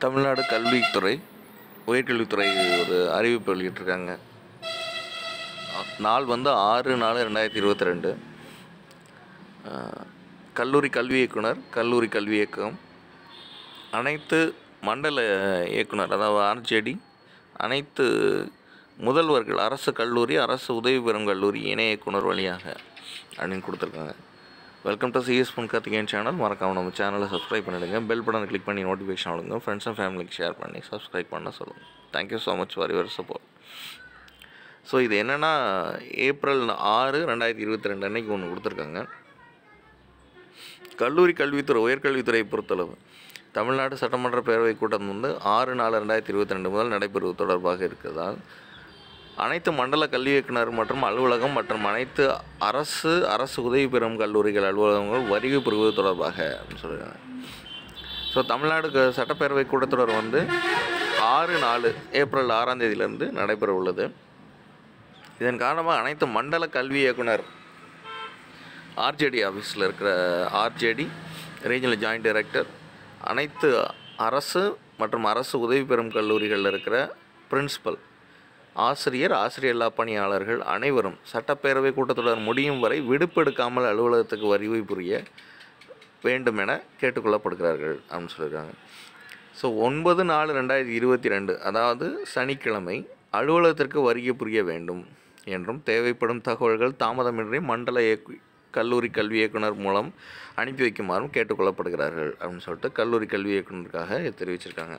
தமிழ்நாடு கல்வித்துறை உயர்கல்வித்துறை ஒரு அறிவிப்பு வெளியிட்டிருக்காங்க நாள் வந்து ஆறு நாலு ரெண்டாயிரத்தி இருபத்தி ரெண்டு கல்லூரி கல்வி இயக்குனர் கல்லூரி கல்வி இயக்கம் அனைத்து மண்டல இயக்குனர் அதாவது ஆர்ஜேடி அனைத்து முதல்வர்கள் அரசு கல்லூரி அரசு உதவி பெறும் கல்லூரி இணை இயக்குனர் வழியாக அப்படின்னு கொடுத்துருக்காங்க வெல்கம் டு சிஎஸ் பொன் கார்த்திகேயன் சேனல் மறக்காம நம்ம சேனலை சப்ஸ்கிரைப் பண்ணிடுங்க பெல் பட்டனை கிளிக் பண்ணி நோட்டிஃபிகேஷன் ஆடுங்க ஃப்ரெண்ட்ஸ் அண்ட் ஃபேமிலிக்கு ஷேர் பண்ணி சப்ஸ்கிரைப் பண்ண சொல்லுங்கள் thank you so much for your support so இது என்னென்னா ஏப்ரல் ஆறு ரெண்டாயிரத்தி இருபத்தி ரெண்டு அன்னைக்கு ஒன்று கொடுத்துருக்காங்க கல்லூரி கல்வித்துறை உயர்கல்வித்துறையை பொறுத்தளவு தமிழ்நாடு சட்டமன்ற பேரவைக் கூட்டம் வந்து ஆறு நாலு ரெண்டாயிரத்தி இருபத்தி ரெண்டு முதல் நடைபெறுவது தொடர்பாக இருக்கிறதால் அனைத்து மண்டல கல்வி இயக்குனர் மற்றும் அலுவலகம் மற்றும் அனைத்து அரசு அரசு உதவி பெறும் கல்லூரிகள் அலுவலகங்கள் வருகை பெறுவது தொடர்பாக அப்படின்னு சொல்லியிருக்காங்க ஸோ தமிழ்நாடு க- சட்டப்பேரவை கூட்டத்தொடர் வந்து ஆறு நாலு ஏப்ரல் ஆறாம் தேதியிலிருந்து நடைபெற உள்ளது இதன் காரணமாக அனைத்து மண்டல கல்வி இயக்குனர் ஆர்ஜேடி ஆஃபீஸில் இருக்கிற ஆர்ஜேடி ரீஜனல் ஜாயிண்ட் டைரக்டர் அனைத்து அரசு மற்றும் அரசு உதவி பெறும் கல்லூரிகளில் இருக்கிற பிரின்சிபல் ஆசிரியர் ஆசிரியர் இல்லா பணியாளர்கள் அனைவரும் சட்டப்பேரவை கூட்டத்தொடர் முடியும் வரை விடுப்பு எடுக்காமல் அலுவலகத்துக்கு வருகை புரிய வேண்டும் என கேட்டுக்கொள்ளப்படுகிறார்கள் அப்படின்னு சொல்லியிருக்காங்க ஸோ ஒன்பது நாலு ரெண்டாயிரத்தி இருபத்தி ரெண்டு அதாவது சனிக்கிழமை அலுவலகத்திற்கு வருகை புரிய வேண்டும் என்றும் தேவைப்படும் தகவல்கள் தாமதமின்றி மண்டல இயக்கு கல்லூரி கல்வி இயக்குனர் மூலம் அனுப்பி வைக்குமாறும் கேட்டுக்கொள்ளப்படுகிறார்கள் அப்படின்னு சொல்லிட்டு கல்லூரி கல்வி இயக்குனருக்காக தெரிவிச்சிருக்காங்க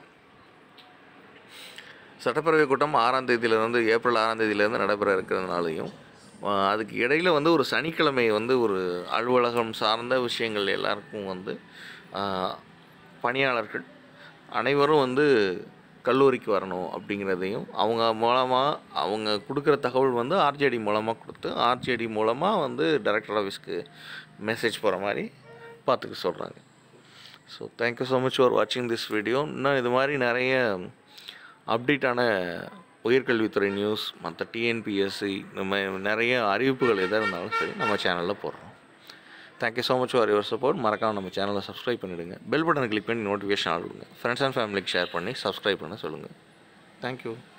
சட்டப்பேரவை கூட்டம் ஆறாம் தேதியிலிருந்து ஏப்ரல் ஆறாம் தேதியிலேருந்து நடைபெற இருக்கிறதுனாலையும் ஆஹ், அதுக்கு இடையில் வந்து ஒரு சனிக்கிழமை வந்து ஒரு அலுவலகம் சார்ந்த விஷயங்கள் எல்லாருக்கும் வந்து ஆஹ், பணியாளர்கள் அனைவரும் வந்து கல்லூரிக்கு வரணும் அப்படிங்கிறதையும் அவங்க மூலமாக அவங்க கொடுக்குற தகவல் வந்து ஆர்ஜேடி மூலமாக கொடுத்து ஆர்ஜேடி மூலமாக வந்து டைரக்டர் ஆஃபீஸ்க்கு மெசேஜ் போகிற மாதிரி பார்த்துக்க சொல்கிறாங்க so thank you so much for வாட்சிங் திஸ் வீடியோ இன்னும் இது மாதிரி நிறைய அப்டேட்டான உயர்கல்வித்துறை நியூஸ் மற்ற டிஎன்பிஎஸ்சி நம்ம நிறைய அறிவிப்புகள் எதாக இருந்தாலும் சரி நம்ம சேனலில் போடுறோம் thank you so much for your support மறக்காம நம்ம சேனலை சப்ஸ்கிரைப் பண்ணிவிடுங்க பெல் பட்டனை கிளிக் பண்ணி நோட்டிஃபிகேஷன் ஆடுங்க ஃப்ரெண்ட்ஸ் அண்ட் ஃபேமிலிக்கு ஷேர் பண்ணி சப்ஸ்கிரைப் பண்ண சொல்லுங்கள் தேங்க்யூ